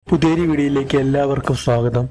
പുതിയൊരു വീഡിയോയിലേക്ക് എല്ലാവർക്കും സ്വാഗതം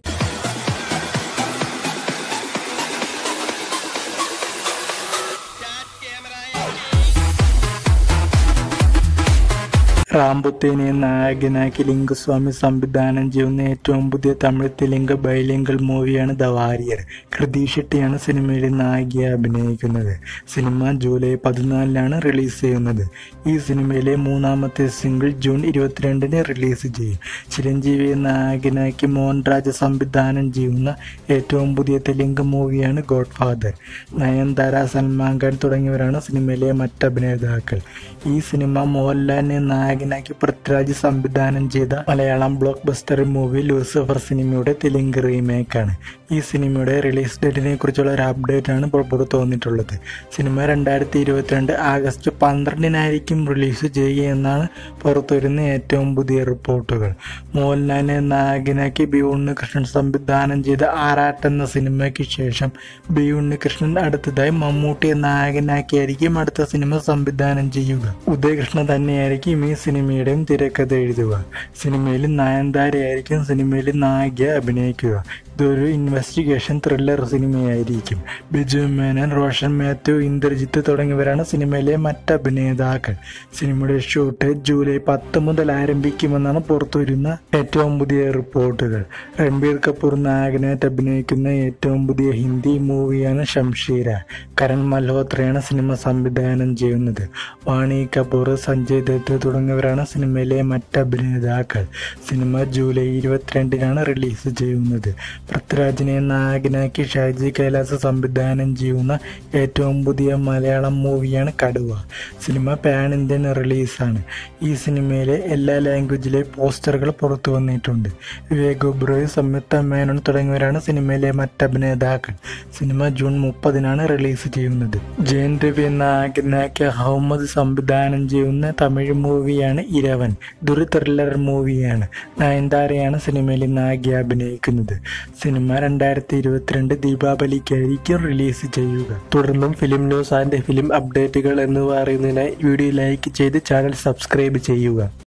റാംബുത്തേനെ നായകനാക്കി ലിംഗസ്വാമി സംവിധാനം ചെയ്യുന്ന ഏറ്റവും പുതിയ തമിഴ് തെലുങ്ക് ബൈലിംഗൽ മൂവിയാണ് ദ വാരിയർ കൃതി ഷെട്ടിയാണ് സിനിമയിൽ നായികയെ അഭിനയിക്കുന്നത് സിനിമ ജൂലൈ പതിനാലിനാണ് റിലീസ് ചെയ്യുന്നത് ഈ സിനിമയിലെ മൂന്നാമത്തെ സിംഗിൾ ജൂൺ ഇരുപത്തിരണ്ടിന് റിലീസ് ചെയ്യും ചിരഞ്ജീവിയെ നായകനാക്കി മോഹൻരാജ് സംവിധാനം ചെയ്യുന്ന ഏറ്റവും പുതിയ തെലുങ്ക് മൂവിയാണ് ഗോഡ് ഫാദർ നയൻതാര സൽമാൻ ഖാൻ തുടങ്ങിയവരാണ് സിനിമയിലെ മറ്റ് അഭിനേതാക്കൾ ഈ സിനിമ മോഹൻലാലിനെ നായകനാക്കി പൃഥ്വിരാജ് സംവിധാനം ചെയ്ത Malayalam blockbuster movie Lucifer സിനിമയുടെ തെലുങ്ക് റീമേക്കാണ് ഈ സിനിമയുടെ റിലീസ് ഡേറ്റിനെ കുറിച്ചുള്ള ഒരു അപ്ഡേറ്റ് ആണ് ഇപ്പോൾ പുറത്തു വന്നിട്ടുള്ളത് സിനിമ രണ്ടായിരത്തി ഇരുപത്തിരണ്ട് ആഗസ്റ്റ് പന്ത്രണ്ടിനായിരിക്കും റിലീസ് ചെയ്യുകയെന്നാണ് പുറത്തു വരുന്ന ഏറ്റവും പുതിയ റിപ്പോർട്ടുകൾ മോഹൻലാലിനെ നായകനാക്കി ബി ഉണ്ണികൃഷ്ണൻ സംവിധാനം ചെയ്ത ആറാട്ട് എന്ന സിനിമയ്ക്ക് ശേഷം ബി ഉണ്ണികൃഷ്ണൻ അടുത്തതായി മമ്മൂട്ടിയെ നായകനാക്കിയായിരിക്കും അടുത്ത സിനിമ സംവിധാനം ചെയ്യുക ഉദയകൃഷ്ണൻ തന്നെയായിരിക്കും ഈ സിനിമയുടെയും തിരക്കഥ എഴുതുക സിനിമയിൽ നയൻതാരയായിരിക്കും സിനിമയിൽ നായിക അഭിനയിക്കുക ഇതൊരു ഇൻവെസ്റ്റിഗേഷൻ ത്രില്ലർ സിനിമയായിരിക്കും ബിജു മേനൻ റോഷൻ മാത്യു ഇന്ദ്രജിത്ത് തുടങ്ങിയവരാണ് സിനിമയിലെ മറ്റ് അഭിനേതാക്കൾ സിനിമയുടെ ഷൂട്ട് ജൂലൈ പത്ത് മുതൽ ആരംഭിക്കുമെന്നാണ് പുറത്തുവരുന്ന ഏറ്റവും പുതിയ റിപ്പോർട്ടുകൾ രൺബീർ കപൂർ നായകനായിട്ട് അഭിനയിക്കുന്ന ഏറ്റവും പുതിയ ഹിന്ദി മൂവിയാണ് ഷംഷീര കരൺ മൽഹോത്രയാണ് സിനിമ സംവിധാനം ചെയ്യുന്നത് വാണി കപൂർ സഞ്ജയ് ദത്ത് തുടങ്ങിയവരാണ് സിനിമയിലെ മറ്റ് അഭിനേതാക്കൾ സിനിമ ജൂലൈ ഇരുപത്തിരണ്ടിനാണ് റിലീസ് ചെയ്യുന്നത് പൃഥ്വിരാജിനെ നായകനാക്കി ഷാജി കൈലാസ് സംവിധാനം ചെയ്യുന്ന ഏറ്റവും പുതിയ മലയാളം മൂവിയാണ് കടുവ സിനിമ പാൻ ഇന്ത്യൻ റിലീസാണ് ഈ സിനിമയിലെ എല്ലാ ലാംഗ്വേജിലെ പോസ്റ്ററുകൾ പുറത്തു വന്നിട്ടുണ്ട് വിവേക് ഒബ്രോയ് സംയുക്ത മേനോൻ തുടങ്ങിയവരാണ് സിനിമയിലെ മറ്റ് അഭിനേതാക്കൾ സിനിമ ജൂൺ മുപ്പതിനാണ് റിലീസ് ചെയ്യുന്നത് ജയൻ രവി നായകനാക്കിയ ഹൗമദ് സംവിധാനം ചെയ്യുന്ന തമിഴ് മൂവിയാണ് ഇരവൻ ഇതൊരു ത്രില്ലർ മൂവിയാണ് നയൻതാരയാണ് സിനിമയിൽ നായിക അഭിനയിക്കുന്നത് സിനിമ രണ്ടായിരത്തി ഇരുപത്തിരണ്ട് ദീപാവലിക്കായിരിക്കും റിലീസ് ചെയ്യുക തുടർന്നും ഫിലിം ന്യൂസ് ആൻഡ് ഫിലിം അപ്ഡേറ്റുകൾ എന്നിവ അറിയുന്നതിനായി വീഡിയോ ലൈക്ക് ചെയ്ത് ചാനൽ സബ്സ്ക്രൈബ് ചെയ്യുക